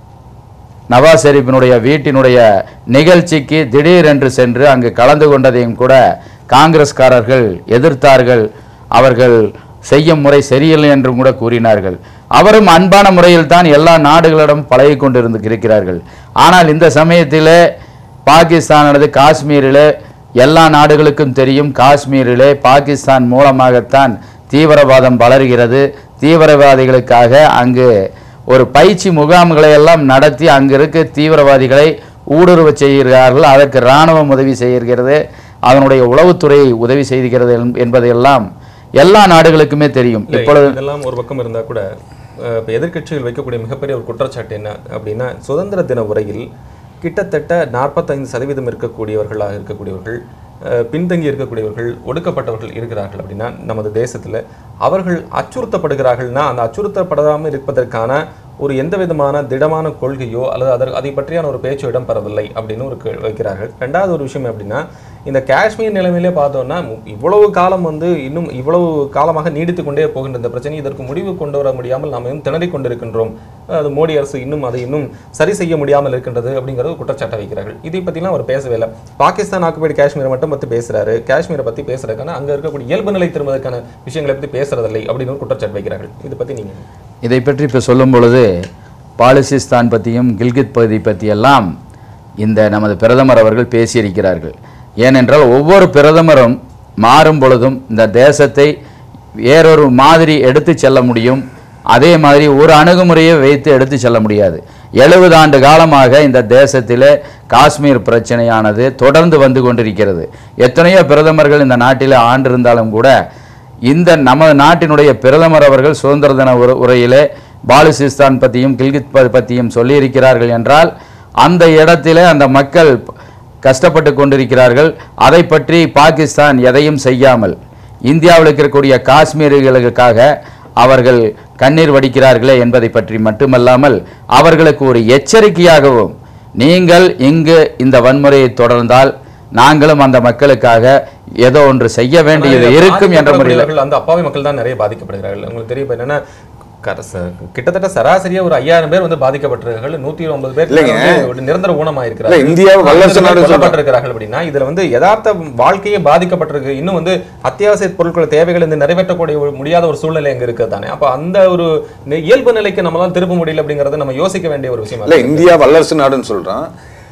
நவாஸ் ஷெரீஃபினுடைய வீட்டினுடைய நிகழ்ச்சிக்கு திடீரென்று சென்று அங்கு கலந்து கொண்டதையும் கூட காங்கிரஸ்காரர்கள் எதிர்த்தார்கள் அவர்கள் செய்யும் முறை சரியில்லை என்றும் கூட கூறினார்கள் அவரும் அன்பான முறையில் தான் எல்லா நாடுகளிடம் பழகி கொண்டிருந்து இருக்கிறார்கள் ஆனால் இந்த சமயத்திலே பாகிஸ்தானது காஷ்மீரிலே எல்லா நாடுகளுக்கும் தெரியும் காஷ்மீரிலே பாகிஸ்தான் மூலமாகத்தான் தீவிரவாதம் வளர்கிறது தீவிரவாதிகளுக்காக அங்கு ஒரு பயிற்சி முகாம்களை எல்லாம் நடத்தி அங்கு இருக்க தீவிரவாதிகளை ஊடுருவ செய்கிறார்கள் அதற்கு இராணுவம் உதவி செய்கிறது அதனுடைய உளவுத்துறை உதவி செய்கிறது என்- என்பதையெல்லாம் எல்லா நாடுகளுக்குமே தெரியும் இல்லை, இப்பொழுது இதெல்லாம் ஒரு பக்கம் இருந்தா கூட அஹ், இப்ப எதிர்க்கட்சிகள் வைக்கக்கூடிய மிகப்பெரிய ஒரு குற்றச்சாட்டு என்ன அப்படின்னா சுதந்திர தின உரையில் கிட்டத்தட்ட நாற்பத்தைந்து சதவீதம் இருக்கக்கூடியவர்களாக இருக்கக்கூடியவர்கள் அஹ், பின்தங்கி இருக்கக்கூடியவர்கள் ஒடுக்கப்பட்டவர்கள் இருக்கிறார்கள் அப்படின்னா நமது தேசத்துல அவர்கள் அச்சுறுத்தப்படுகிறார்கள்னா அந்த அச்சுறுத்தப்படாமல் இருப்பதற்கான ஒரு எந்த விதமான திடமான கொள்கையோ அல்லது அதற்கு அதை பற்றியான ஒரு பேச்சு இடம்பெறவில்லை அப்படின்னு ஒரு கே- வைக்கிறார்கள் ரெண்டாவது ஒரு விஷயம் எப்படின்னா இந்த காஷ்மீர் நிலைமையிலே பார்த்தோம்னா மு- இவ்வளவு காலம் வந்து இன்னும் இவ்வளவு காலமாக நீடித்து கொண்டே போகின்ற இந்த பிரச்சனை இதற்கு முடிவு கொண்டு வர முடியாமல் நாம் இன்னும் திணறிக் கொண்டிருக்கின்றோம் அது மோடி அரசு இன்னும் அதை இன்னும் சரி செய்ய முடியாமல் இருக்கின்றது அப்படிங்கிறது குற்றச்சாட்டை வைக்கிறார்கள் இதை பற்றிலாம் அவர் பேசவே இல்லை பாகிஸ்தான் ஆக்குபைடு காஷ்மீரை மட்டும் பற்றி பேசுறாரு காஷ்மீரை பற்றி பேசுறதுக்கான அங்க இருக்கக்கூடிய இயல்பு நிலை திரும்புவதற்கான விஷயங்களை பற்றி பேசுறதில்லை அப்படின்னு ஒரு குற்றச்சாட்டு வைக்கிறார்கள் இதை பற்றி நீங்க இதை பற்றி இப்போ சொல்லும் பொழுது பாலிசிஸ்தான் பற்றியும் கில்கித் பகுதி பற்றியெல்லாம் இந்த நமது பிரதமர் அவர்கள் பேசியிருக்கிறார்கள் ஏனென்றால் ஒவ்வொரு பிரதமரும் மாறும் பொழுதும் இந்த தேசத்தை வேறொரு மாதிரி எடுத்து செல்ல முடியும் அதே மாதிரி ஒரு அணுகுமுறையை வைத்து எடுத்து செல்ல முடியாது எழுபது ஆண்டு காலமாக இந்த தேசத்திலே காஷ்மீர் பிரச்சனையானது தொடர்ந்து வந்து கொண்டிருக்கிறது எத்தனையோ பிரதமர்கள் இந்த நாட்டில் ஆண்டிருந்தாலும் கூட இந்த நமது நாட்டினுடைய பிரதமர் அவர்கள் சுதந்திர தின உர- உரையிலே பாலுசிஸ்தான் பற்றியும் கில்கித் ப- பற்றியும் சொல்லியிருக்கிறார்கள் என்றால் அந்த இடத்திலே அந்த மக்கள் ப- கஷ்டப்பட்டு கொண்டிருக்கிறார்கள் அதை பற்றி பாகிஸ்தான் எதையும் செய்யாமல் இந்தியாவில் இருக்கக்கூடிய காஷ்மீர்களுக்காக அவர்கள் கண்ணீர் வடிக்கிறார்களே என்பதை பற்றி மட்டுமல்லாமல் அவர்களுக்கு ஒரு எச்சரிக்கையாகவும் நீங்கள் இங்கு இந்த வன்முறையை தொடர்ந்தால் நாங்களும் அந்த மக்களுக்காக ஏதோ ஒன்று செய்ய வேண்டியது ஆனா, இருக்கும் என்ற முறையில் பாதிக்கப்படக்கூடியவர்கள் அந்த அப்பாவி மக்கள் தான் நிறைய பாதிக்கப்படுகிறார்கள் உங்களுக்கு தெரியும் இப்ப என்னன்னா கர- ச- கிட்டத்தட்ட சராசரியா ஒரு ஐயாயிரம் பேர் வந்து பாதிக்கப்பட்டிருக்கார்கள் நூத்தி ஒன்பது பேர் இல்லைங்க. வந்து ஒரு நிரந்தர ஊனமாயிருக்கிறார்கள் இல்ல, இந்தியாவை வல்லரசு நாடு சொல்றோம். கொல்லப்பட்டிருக்கிறார்கள் அப்படின்னா இதுல வந்து யதார்த்த வாழ்க்கையே பாதிக்கப்பட்டிருக்கு இன்னும் வந்து அத்தியாவசிய பொருட்கள் தேவைகள் வந்து நிறைவேற்றக்கூடிய ஒரு முடியாத ஒரு சூழ்நிலை அங்க இருக்கு தானே அப்ப அந்த ஒரு நி- இயல்பு நிலைக்கு நம்மளால திருப்ப முடியல அப்படிங்கறத நம்ம யோசிக்க வேண்டிய ஒரு விஷயம் இல்ல இந்தியா வல்லரசு நாடுன்னு சொல்றான்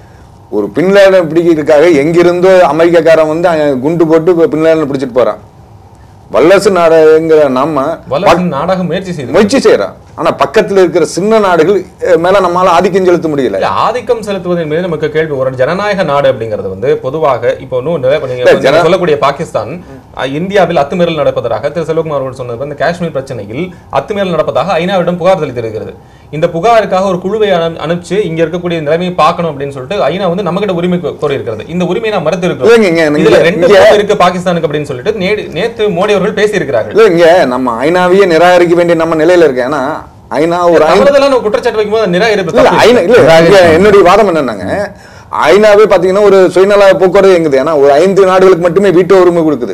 ஒரு பின்லேடன் பிடிக்கிறதுக்காக எங்கிருந்தோ அமெரிக்காக்காரன் வந்து அங்க குண்டு போட்டு இப்ப பின்லேடன் பிடிச்சிட்டு போறான் வல்லரசு நாடுங்கிற நம்ம வல்லரசு நாடகம் முயற்சி செய்து முயற்சி செய்யறான் ஆனா பக்கத்துல இருக்கிற சின்ன நாடுகள் அஹ், மேல நம்மளால ஆதிக்கம் செலுத்த முடியல இல்ல, ஆதிக்கம் செலுத்துவது என்பது நமக்கு கேள்வி ஒரு ஜனநாயக நாடு அப்படிங்கிறது வந்து பொதுவாக இப்போ இன்னும் நிறைய- இப்ப நீங்க இல்ல, வந்து ஜன- சொல்லக்கூடிய பாகிஸ்தான் அஹ், இந்தியாவில் அத்துமீறல் நடப்பதாக திரு செல்வகுமார் அவர்கள் சொன்னது வந்து காஷ்மீர் பிரச்சனையில் அத்துமீறல் நடப்பதாக ஐநாவிடம் புகார் அளித்திருக்கிறது இந்த புகாருக்காக ஒரு குழுவை அனு- அனுப்பிச்சு இங்க இருக்கக்கூடிய நிலைமையை பார்க்கணும் அப்படின்னு சொல்லிட்டு ஐநா வந்து நம்ம கிட்ட உரிமை கோ- கோரி இருக்கிறது இந்த உரிமையை நான் மறுத்து இல்லைங்க, இங்க இருக்கிறோம் நீங்க- இதுல ரெண்டு இங்க- பக்கம் இருக்கு பாகிஸ்தானுக்கு அப்படின்னு சொல்லிட்டு நேடு- நேத்து மோடி அவர்கள் பேசி இருக்கிறார்கள் இல்ல இங்க நம்ம ஐநாவையே நிராகரிக்க வேண்டிய நம்ம நிலையில இருக்கேன் ஏன்னா ஐநா ஒரு ஐந்து தவறுதலான ஒரு குற்றச்சாட்டு வைக்கும்போது நிராகரிப்பு இல்ல தப்பு. ஐநா இல்ல இங்க என்னுடைய வாதம் என்னன்னாங்க ஐநாவே பாத்தீங்கன்னா ஒரு சுயநல போக்குவரத்து எங்குது ஏன்னா ஒரு ஐந்து நாடுகளுக்கு மட்டுமே வீட்டு உரிமை கொடுக்குது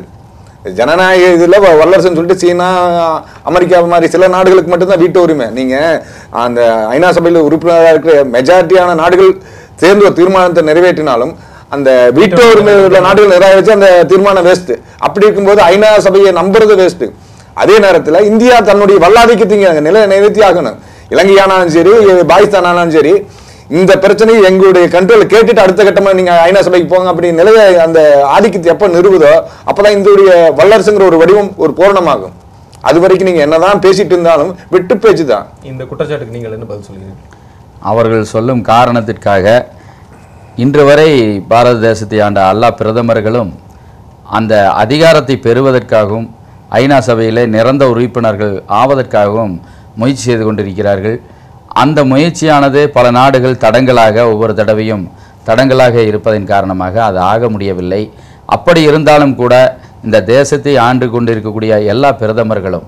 ஜனநாயக இதுல வ- வல்லரசுன்னு சொல்லிட்டு சீனா அமெரிக்கா மாதிரி சில நாடுகளுக்கு மட்டும்தான் வீட்டு உரிமை நீங்க அந்த ஐநா சபையில் உறுப்பினராக இருக்கிற மெஜாரிட்டியான நாடுகள் சேர்ந்து ஒரு தீர்மானத்தை நிறைவேற்றினாலும் அந்த வீட்டு உரிமை உள்ள நாடுகள் நிராகரிச்சு அந்த தீர்மானம் வேஸ்ட் அப்படி இருக்கும்போது ஐநா சபையை நம்புறது வேஸ்ட் அதே நேரத்துல இந்தியா தன்னுடைய வல்லாதிக்கத்தை இங்க நிலை நிறுத்தி ஆகணும் இலங்கையானாலும் சரி பாகிஸ்தான் ஆனாலும் சரி இந்த பிரச்சனையை எங்களுடைய கண்ட்ரோல் கேட்டுட்டு அடுத்த கட்டமா நீங்க ஐநா சபைக்கு போங்க அப்படி நிலைய அந்த ஆதிக்கத்தை எப்ப நிறுவுதோ அப்பதான் இந்தியுடைய வல்லரசுங்கிற ஒரு வடிவம் ஒரு பூரணமாகும் அது வரைக்கும் நீங்க என்னதான் பேசிட்டு இருந்தாலும் விட்டு பேச்சு தான் இந்த குற்றச்சாட்டுக்கு நீங்கள் என்ன பதில் சொல்கிறீர்கள் அவர்கள் சொல்லும் காரணத்திற்காக இன்று வரை பாரத தேசத்தை ஆண்ட எல்லா பிரதமர்களும் அந்த அதிகாரத்தை பெறுவதற்காகவும் ஐநா சபையிலே நிரந்த உறுப்பினர்கள் ஆவதற்காகவும் முயற்சி செய்து கொண்டிருக்கிறார்கள் அந்த முயற்சியானது பல நாடுகள் தடங்களாக ஒவ்வொரு தடவையும் தடங்களாக இருப்பதன் காரணமாக அது ஆக முடியவில்லை அப்படி இருந்தாலும் கூட இந்த தேசத்தை ஆண்டு கொண்டிருக்கக்கூடிய எல்லா பிரதமர்களும்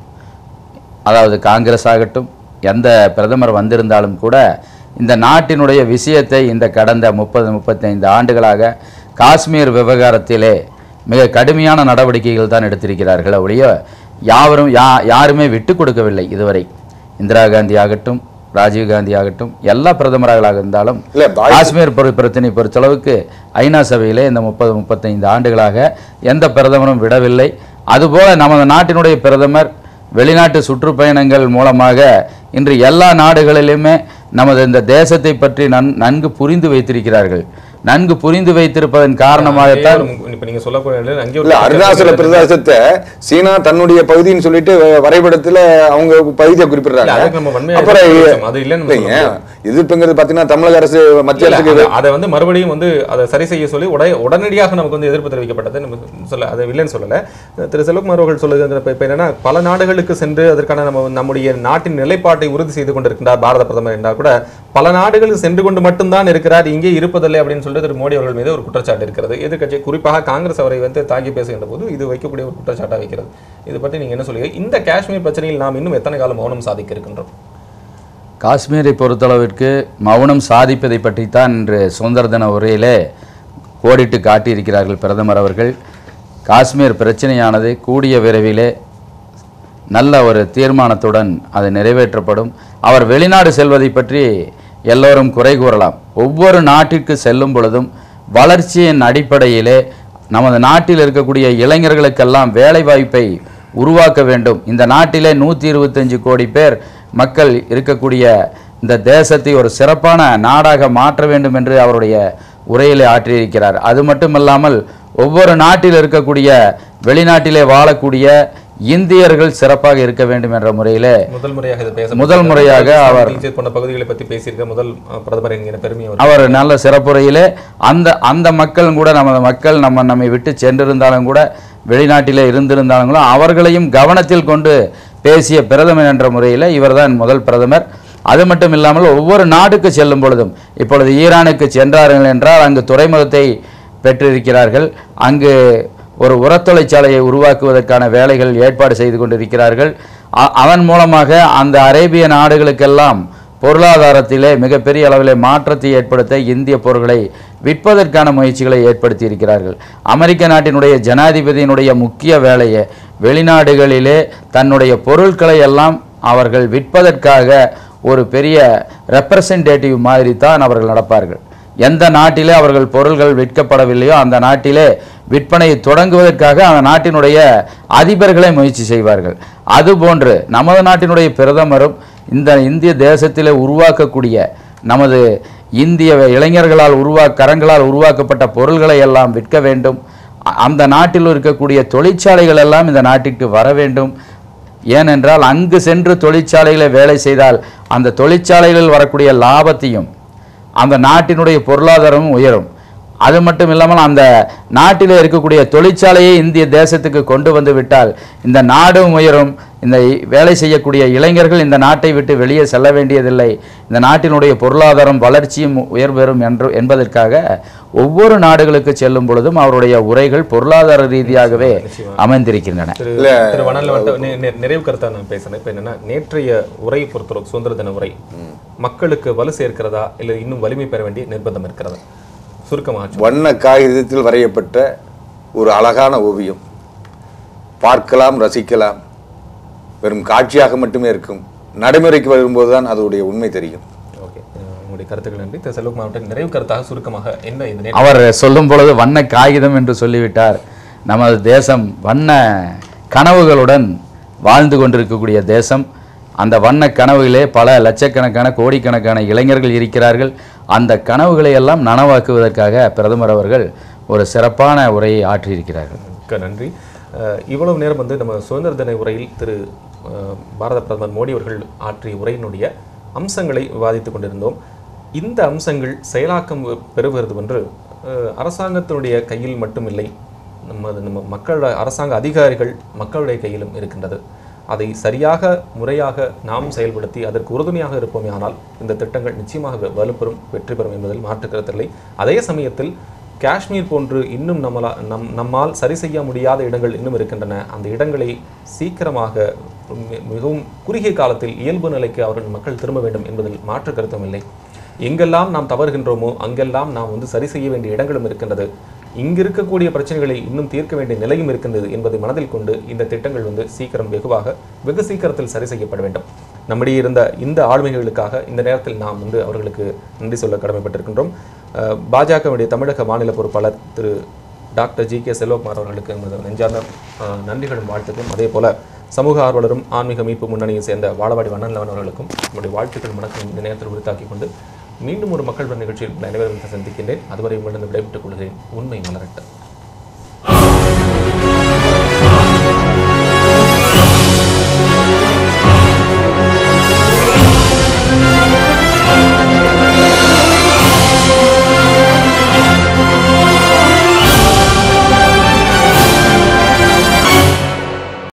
அதாவது காங்கிரஸ் ஆகட்டும் எந்த பிரதமர் வந்திருந்தாலும் கூட இந்த நாட்டினுடைய விஷயத்தை இந்த கடந்த முப்பது முப்பத்தைந்து ஆண்டுகளாக காஷ்மீர் விவகாரத்திலே மிக கடுமையான நடவடிக்கைகள் தான் எடுத்திருக்கிறார்கள் ஒழிய யாவரும் யா யாருமே விட்டு கொடுக்கவில்லை இதுவரை இந்திரா காந்தி ஆகட்டும் ராஜீவ் காந்தி ஆகட்டும் எல்லா பிரதமர்களாக இருந்தாலும் இல்ல, பாய்- காஷ்மீர் பொறு- பிரச்சனை பொறுத்தளவுக்கு ஐநா சபையிலே இந்த முப்பது முப்பத்தைந்து ஆண்டுகளாக எந்த பிரதமரும் விடவில்லை அதுபோல நமது நாட்டினுடைய பிரதமர் வெளிநாட்டு சுற்றுப்பயணங்கள் மூலமாக இன்று எல்லா நாடுகளிலுமே நமது இந்த தேசத்தை பற்றி நன் நன்கு புரிந்து வைத்திருக்கிறார்கள் நன்கு புரிந்து வைத்திருப்பதன் காரணமாகத்தான் இப்ப நீங்க சொல்லக்கூடிய அங்கே ஒரு இல்ல அருணாச்சல பிரதேசத்தை சீனா தன்னுடைய பகுதின்னு சொல்லிட்டு வரைபடத்துல அவங்க பகுதியை இல்ல, குறிப்பிடுறாங்க அதுக்கு நம்ம வன்மையா அப்புறம் எதிர்ப்பு தெரிவிச்சோம். அது இல்லைன்னு நம்ம இல்லைங்க சொல்ல எதிர்ப்புங்கிறது பாத்தீங்கன்னா தமிழக அரசு மத்திய இல்ல, அரசுக்கு அத- அதை வந்து மறுபடியும் வந்து அதை சரி செய்ய சொல்லி உடனே உடனடியாக நமக்கு வந்து எதிர்ப்பு தெரிவிக்கப்பட்டது நம்ம சொல்ல அதை இல்லைன்னு சொல்லல திரு செல்வகுமார் அவர்கள் சொல்லுது இப்ப என்னன்னா பல நாடுகளுக்கு சென்று அதற்கான நம்ம நம்முடைய நாட்டின் நிலைப்பாட்டை உறுதி செய்து கொண்டிருக்கின்றார் பாரத பிரதமர் என்றால் கூட பல நாடுகளுக்கு சென்று கொண்டு மட்டும்தான் இருக்கிறார் இங்கே இருப்பதில்லை அப்படின்னு சொல்லிட்டு திரு மோடி அவர்கள் மீது ஒரு குற்றச்சாட்டு இருக்கிறது எதிர்க்கட்சி குறிப்பாக காங்கிரஸ் அவரை வந்து தாக்கி பேசுகின்ற போது இது வைக்கக்கூடிய ஒரு குற்றச்சாட்டாக வைக்கிறது இது பற்றி நீங்க என்ன சொல்லுங்க இந்த காஷ்மீர் பிரச்சனையில் நாம் இன்னும் எத்தனை காலம் மௌனம் சாதிக்க இருக்கின்றோம் காஷ்மீரை பொறுத்தளவிற்கு மௌனம் சாதிப்பதை பற்றித்தான் இன்று சுதந்திர தின உரையிலே கோடிட்டு காட்டியிருக்கிறார்கள் பிரதமர் அவர்கள் காஷ்மீர் பிரச்சனையானது கூடிய விரைவிலே நல்ல ஒரு தீர்மானத்துடன் அது நிறைவேற்றப்படும் அவர் வெளிநாடு செல்வதை பற்றி எல்லோரும் குறை கூறலாம் ஒவ்வொரு நாட்டிற்கு செல்லும் பொழுதும் வளர்ச்சியின் அடிப்படையிலே நமது நாட்டில் இருக்கக்கூடிய இளைஞர்களுக்கெல்லாம் வேலை வாய்ப்பை உருவாக்க வேண்டும் இந்த நாட்டிலே நூற்றி இருபத்தஞ்சு கோடி பேர் மக்கள் இருக்கக்கூடிய இந்த தேசத்தை ஒரு சிறப்பான நாடாக மாற்ற வேண்டும் என்று அவருடைய உரையிலே ஆற்றியிருக்கிறார் அது மட்டுமல்லாமல் ஒவ்வொரு நாட்டில் இருக்கக்கூடிய வெளிநாட்டிலே வாழக்கூடிய இந்தியர்கள் சிறப்பாக இருக்க வேண்டும் என்ற முறையிலே முதல் முறையாக இது பேச முதல் முறையாக அவர் டீச்சர் போன்ற பகுதிகளை பற்றி பேசியிருக்க முதல் அஹ், பிரதமர் என்கிற பெருமை அவர் அவர் நல்ல சிறப்புரையிலே அந்த அந்த மக்களும் கூட நமது மக்கள் நம்ம நம்மை விட்டு சென்றிருந்தாலும் கூட வெளிநாட்டிலே இருந்திருந்தாலும் கூட அவர்களையும் கவனத்தில் கொண்டு பேசிய பிரதமர் என்ற முறையில் இவர்தான் முதல் பிரதமர் அது மட்டும் இல்லாமல் ஒவ்வொரு நாடுக்கு செல்லும் பொழுதும் இப்பொழுது ஈரானுக்கு சென்றார்கள் என்றால் அங்கு துறைமுகத்தை பெற்றிருக்கிறார்கள் அங்கு ஒரு உரத்தொழிற்சாலையை உருவாக்குவதற்கான வேலைகள் ஏற்பாடு செய்து கொண்டிருக்கிறார்கள் அ- அதன் மூலமாக அந்த அரேபிய நாடுகளுக்கெல்லாம் பொருளாதாரத்திலே மிகப்பெரிய அளவிலே மாற்றத்தை ஏற்படுத்த இந்திய பொருட்களை விற்பதற்கான முயற்சிகளை ஏற்படுத்தி இருக்கிறார்கள் அமெரிக்க நாட்டினுடைய ஜனாதிபதியினுடைய முக்கிய வேலையை வெளிநாடுகளிலே தன்னுடைய பொருட்களை எல்லாம் அவர்கள் விற்பதற்காக ஒரு பெரிய ரெப்ரசன்டேட்டிவ் மாதிரி தான் அவர்கள் நடப்பார்கள் எந்த நாட்டிலே அவர்கள் பொருள்கள் விற்கப்படவில்லையோ அந்த நாட்டிலே விற்பனையை தொடங்குவதற்காக அந்த நாட்டினுடைய அதிபர்களை முயற்சி செய்வார்கள் அதுபோன்று நமது நாட்டினுடைய பிரதமரும் இந்த இந்திய தேசத்திலே உருவாக்கக்கூடிய நமது இந்திய இளைஞர்களால் உருவா கரங்களால் உருவாக்கப்பட்ட பொருள்களை எல்லாம் விற்க வேண்டும் அ- அந்த நாட்டில் இருக்கக்கூடிய தொழிற்சாலைகள் எல்லாம் இந்த நாட்டிற்கு வர வேண்டும் ஏனென்றால் அங்கு சென்று தொழிற்சாலையில் வேலை செய்தால் அந்த தொழிற்சாலைகளில் வரக்கூடிய லாபத்தையும் அந்த நாட்டினுடைய பொருளாதாரமும் உயரும் அது மட்டும் இல்லாமல் அந்த நாட்டில் இருக்கக்கூடிய தொழிற்சாலையை இந்திய தேசத்துக்கு கொண்டு வந்து விட்டால் இந்த நாடும் உயரும் இந்த இ- வேலை செய்யக்கூடிய இளைஞர்கள் இந்த நாட்டை விட்டு வெளியே செல்ல வேண்டியதில்லை இந்த நாட்டினுடைய பொருளாதாரம் வளர்ச்சியும் உயர்வெறும் என்று என்பதற்காக ஒவ்வொரு நாடுகளுக்கு செல்லும் பொழுதும் அவருடைய உரைகள் பொருளாதார ரீதியாகவே அமைந்திருக்கின்றன திரு திரு வனல்ல வந்துட்டு நி- நி- நிறைவு கருத்தா நான் பேசுறேன் இப்போ என்னன்னா நேற்றைய உரையை பொறுத்தளவு சுதந்திர தின உரை மக்களுக்கு வலு சேர்க்கிறதா இல்லை இன்னும் வலிமை பெற வேண்டிய நிர்பந்தம் இருக்கிறதா சுருக்கமாக சொல்லுங்க. வண்ண காகிதத்தில் வரையப்பட்ட ஒரு அழகான ஓவியம் பார்க்கலாம் ரசிக்கலாம் வெறும் காட்சியாக மட்டுமே இருக்கும் நடைமுறைக்கு வரும்போது தான் அதோடைய உண்மை தெரியும் ஓகே அஹ் உங்களுடைய கருத்துக்கள் நன்றி திரு செல்வகுமார் அவர்கள் நிறைவு கருத்தாக சுருக்கமாக என்ன இந்த நேற்று அவர் சொல்லும் பொழுது வண்ண காகிதம் என்று சொல்லிவிட்டார் நமது தேசம் வண்ண கனவுகளுடன் வாழ்ந்து கொண்டிருக்கக்கூடிய தேசம் அந்த வண்ண கனவுகளே பல லட்சக்கணக்கான கோடிக்கணக்கான இளைஞர்கள் இருக்கிறார்கள் அந்த கனவுகளை எல்லாம் நனவாக்குவதற்காக பிரதமர் அவர்கள் ஒரு சிறப்பான உரையை ஆற்றியிருக்கிறார்கள் மிக்க நன்றி அஹ் இவ்வளவு நேரம் வந்து நம்ம சுதந்திர தின உரையில் திரு அஹ், பாரத பிரதமர் மோடி அவர்கள் ஆற்றிய உரையினுடைய அம்சங்களை விவாதித்துக் கொண்டிருந்தோம் இந்த அம்சங்கள் செயலாக்கம் பெறுவது என்று அஹ், அரசாங்கத்தினுடைய கையில் மட்டுமில்லை நம்ம நம்ம மக்களோட அரசாங்க அதிகாரிகள் மக்களுடைய கையிலும் இருக்கின்றது அதை சரியாக முறையாக நாம் செயல்படுத்தி அதற்கு உறுதுணையாக இருப்போமே ஆனால் இந்த திட்டங்கள் நிச்சயமாக வ- வலுப்பெறும் வெற்றி பெறும் என்பதில் மாற்று கருத்தில்லை அதே சமயத்தில் காஷ்மீர் போன்று இன்னும் நம்மளா நம் நம்மால் சரி செய்ய முடியாத இடங்கள் இன்னும் இருக்கின்றன அந்த இடங்களை சீக்கிரமாக மி- மிகவும் குறுகிய காலத்தில் இயல்பு நிலைக்கு அவர்கள் மக்கள் திரும்ப வேண்டும் என்பதில் மாற்று கருத்தும் இல்லை எங்கெல்லாம் நாம் தவறுகின்றோமோ அங்கெல்லாம் நாம் வந்து சரி செய்ய வேண்டிய இடங்களும் இருக்கின்றது இங்கு இருக்கக்கூடிய பிரச்சனைகளை இன்னும் தீர்க்க வேண்டிய நிலையும் இருக்கின்றது என்பதை மனதில் கொண்டு இந்த திட்டங்கள் வந்து சீக்கிரம் வெகுவாக வெகு சீக்கிரத்தில் சரி செய்யப்பட வேண்டும் நம்மிடையே இருந்த இந்த ஆளுமைகளுக்காக இந்த நேரத்தில் நாம் வந்து அவர்களுக்கு நன்றி சொல்ல கடமைப்பட்டிருக்கின்றோம் அஹ், பாஜகவுடைய தமிழக மாநில பொறுப்பாளர் திரு டாக்டர் ஜி கே செல்வகுமார் அவர்களுக்கு எமது நெஞ்சார்ந்த அஹ், நன்றிகளும் வாழ்த்துக்களும் அதே போல சமூக ஆர்வலரும் ஆன்மீக மீட்பு முன்னணியை சேர்ந்த வாழவாடி வண்ணன் அவர்களுக்கும் நம்முடைய வாழ்த்துக்கள் வணக்கம் இந்த நேரத்தில் உரித்தாக்கிக் கொண்டு மீண்டும் ஒரு மக்கள் நிகழ்ச்சியில் உங்களை அனைவரும் சந்திக்கின்றேன் அதுவரை உங்களிடம் விடைபெற்றுக் கொள்கிறேன் உண்மை மலரட்டும்